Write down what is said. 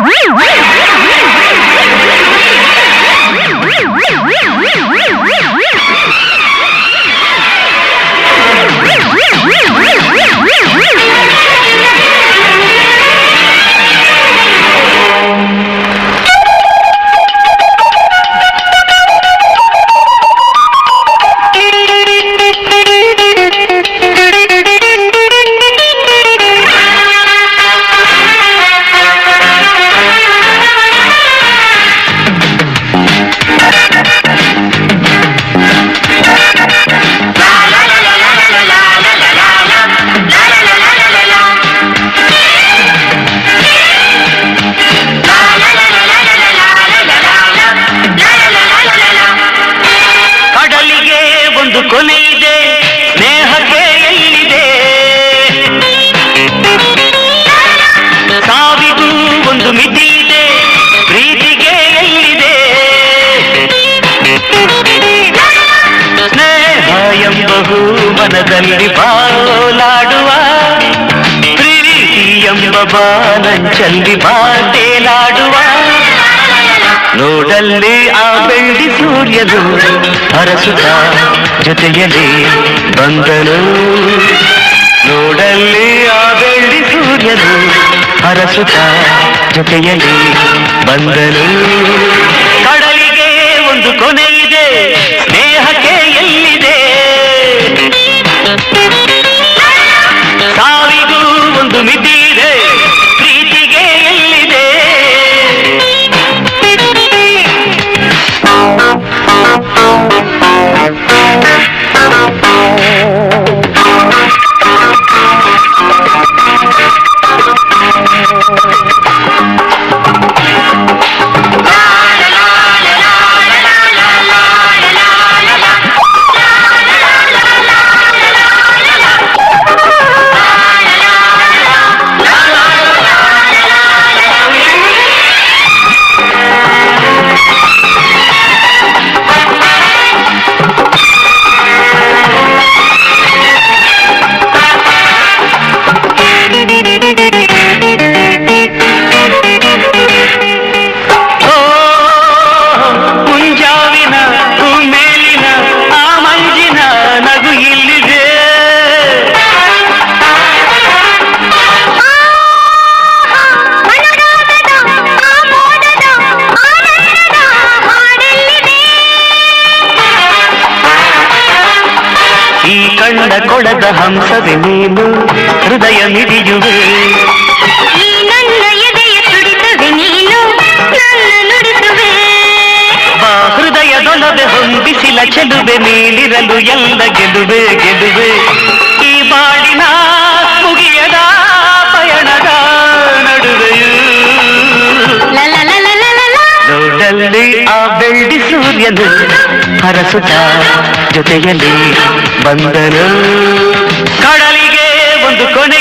ಕಡಲಿಗೆ ಒಂದು ಕೊನೆ ಇದೆ ಸ್ನೇಹಕ್ಕೆ ಎಲ್ಲಿದೆ ಸಾವಿಗೂ ಒಂದು ಮಿತಿ ಇದೆ ಪ್ರೀತಿಗೆ ಎಲ್ಲಿದೆ ಸ್ನೇಹ ಎಂಬ ಮನದಲ್ಲಿ ಬಾಲಾಡುವ ಪ್ರೀತಿ ಎಂಬ ಬಾನಂಚಲ್ಲಿ ಬಾಟೇಲಾಡುವ ನೋಡಲ್ಲಿ ಆ ಬೆಳ್ಳಿ ಸೂರ್ಯನು ಹರಸುತ್ತ ಜೊತೆಯಲ್ಲಿ ಬಂದನು ನೋಡಲ್ಲಿ ಆ ಬೆಳ್ಳಿ ಸೂರ್ಯನು ಹರಸುತ್ತ ಜೊತೆಯಲ್ಲಿ ಬಂದನು ಕಡಲಿಗೆ ಒಂದು ಕೊನೆ ಇದೆ ಸ್ನೇಹಕ್ಕೆ ಎಲ್ಲಿದೆ ಸಾವಿಗೂ ಒಂದು ಮಿತಿ ಇದೆ ಪ್ರೀತಿಗೆ ಎಲ್ಲಿದೆ ಓ ಮುಂಜಾವಿನ ಮೇಲಿನ ಆ ಮಂಜಿನ ನಗು ಇಲ್ಲಿದೆ ಅನುರಾಗದ ಆಮೋದದ ಆನಂದದ ಹಾಡೆಲ್ಲಿದೆ ಈ ಕಣ್ಣ ಕೊಡದ ಹಂಸವೇ ನೀನು ಹೃದಯ ಮಿಡಿಯುವೆ ಈ ನನ್ನ ಎದೆಯ ತುಡಿತವೆ ನೀನು ನನ್ನ ನುಡಿಸುವೆ ಬಾ ಹೃದಯದೊಲವೆ ಹೊಂದಿಸಿಲ ಚೆಲುವೆ ನೀಲಿರಲು ಎಲ್ಲ ಗೆಲುವೆ ಗೆಲುವೆ ಈ ಬಾಳಿನ ಮುಗಿಯದ ಪಯಣದ ನಡುವೆಯೂ ಲಲ ಲಲ ಲಲ ಲಲ. ನೋಡಲ್ಲಿ ಆ ಬೆಳ್ಳಿ ಸೂರ್ಯನು ಹರಸುತ್ತ ಜೊತೆಯಲ್ಲಿ ಬಂದನು ಕಡಲಿಗೆ ಒಂದು ಕೊನೆ